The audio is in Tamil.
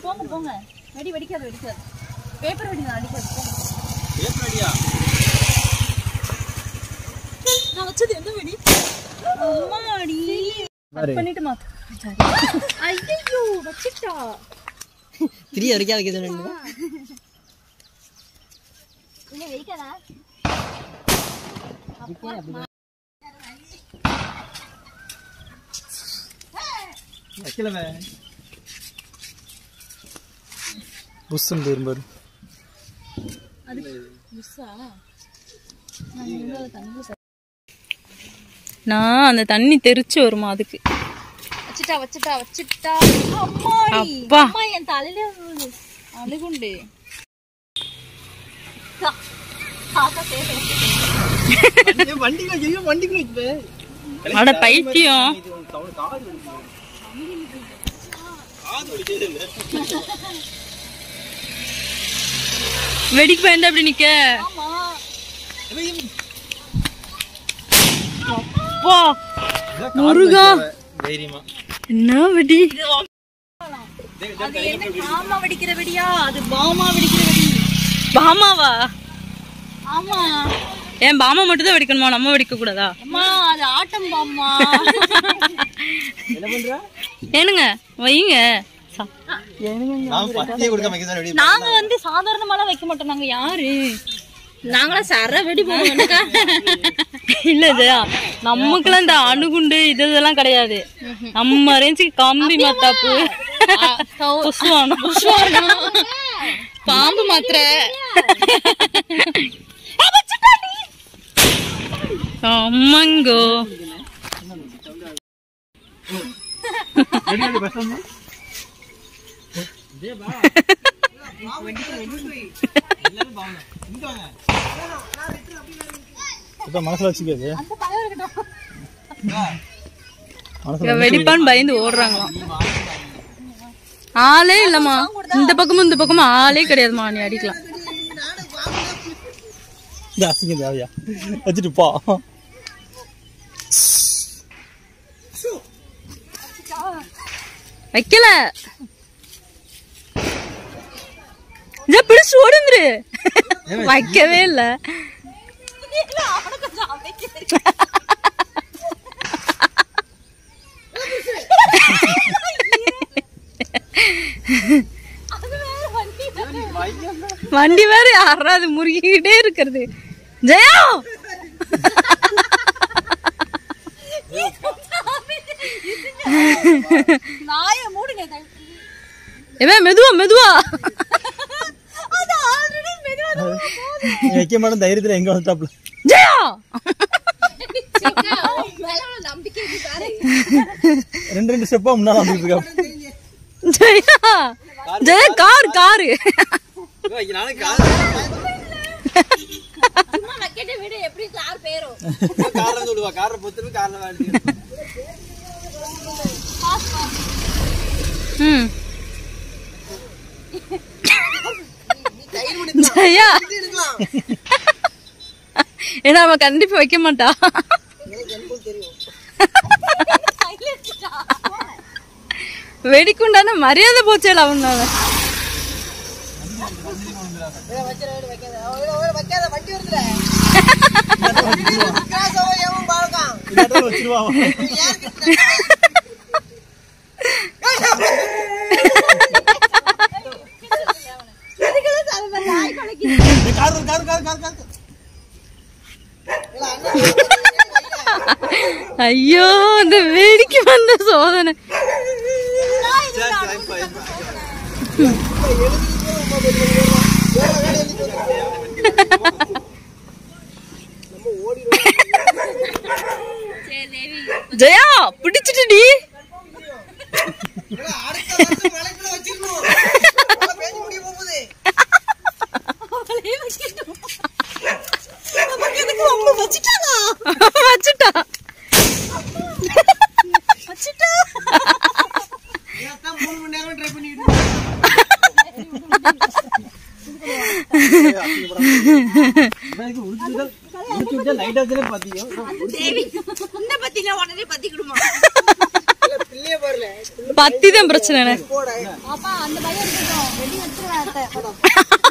போங்க போங்க வெடி வெடிக்காது வெடிக்காது பேப்பர் வெடி நான் அடிக்காது போங்க. ஏப்ரடியா நான் வச்சது எந்த வெடி அம்மாடி கட் பண்ணிட்டு மாத்து ஐயோ வச்சிட்டா திரிய வரைக்கும் அதுக்கு எதுவும் இல்ல வெடிக்காதா வைக்கலவே புஷ்ஷுன்னு போயிரும் பாரு நான் அந்த தண்ணி தெரிச்சு வருமா அதுக்கு வச்சிட்டா வச்சிட்டா வச்சிட்டா அம்மாடி அப்பா. அம்மா என் தலையில விழுது. அழுகுண்டு கா- காக்கா தேவை வண்டிக்குள்ள ஐயோ வண்டிக்குள்ள வச்சுப்பே அட பைத்தியம் இது உன் தவறு காது வலிக்குது. காது வலிக்குது இல்ல வெடிக்கு பயந்து அப்படி நிக்க ஆமா வா முருகா தைரியமா என்ன வெடி அது என்ன பாமா வெடிக்கிற வெடியா அது பாமா வெடிக்கிற வெடி பாமாவா ஆமா ஏன் பாமா மட்டும் தான் வெடிக்கணுமா நம்ம வெடிக்க கூடாதா அம்மா அது ஆட்டம் பாமா என்ன பண்ற ஏனுங்க வைங்க சா- நான் பத்தியே கொடுக்க வைக்க தான் ரெடி நாங்க வந்து சாதாரணமாலாம் வைக்க மாட்டோம் நாங்க யாரு நாங்களாம் சர வெடி போடுவோம் இல்ல ஜெயா நமக்குலாம் இந்த அணுகுண்டு இது இதெல்லாம் கிடையாது நம்ம ரேஞ்சுக்கு கம்பி மத்தாப்பு புஷ்வானம் பாம்பு மாத்திரை அம்மங்கோ ரெடி பஸ் வந்து இப்ப மனசுல வச்சுக்கிறது இவ வெடிப்பான்னு பயந்து ஓடுறாங்களாம் ஆளே இல்லம்மா இந்த பக்கமும் இந்த பக்கமும் ஆளே கிடையாதுமா நீ அடிக்கலாம் இந்த அசிங்க தேவையா வச்சுட்டு போ வைக்கல இதை பிடிச்சு ஓடுந்துரு வைக்கவே இல்ல வண்டி வேற யாராவது முறுகிக்கிட்டே இருக்கிறது ஜெயா நாய மூடுங்க தயவு செஞ்சு. இவன் மெதுவா மெதுவா அது ஆல்ரெடி மெதுவா நீ வைக்க மாட்டேன் தைரியத்துல எங்க வந்துட்டாப்ல ஜெயா மேல உள்ள நம்பிக்கை இருக்கு பாரு ரெண்டு ரெண்டு ஸ்டெப்பா முன்னால வந்துட்டு இருக்கா ஜெயா ஜெயா கார் காரு சும்மா வைக்கிட்ட விடு எப்படி கார் பேரும் காரணம் சொல்லுவா காரணம் பொறுத்து காரணம் ம் ஜெயா ஏன்னா அவன் கண்டிப்பா வைக்க மாட்டா வெடிக்குண்டான மரியாதை போச்சேல அவனால வச்சிருவா car car car car car ஐயோ இந்த வேடிக்கை வந்த சோதனை ஜெயா பிடிச்சிட்டுடி வச்சுட்டா லைட் ஆச்சுனே பாத்தீங்க இந்த பத்தினா உடனே பத்திக்கிடுமா பத்தி தான் பிரச்சனை எனக்கு. அப்பா அந்த பயம் இருக்கட்டும் வெடி எடுத்துருவேன் அத்தை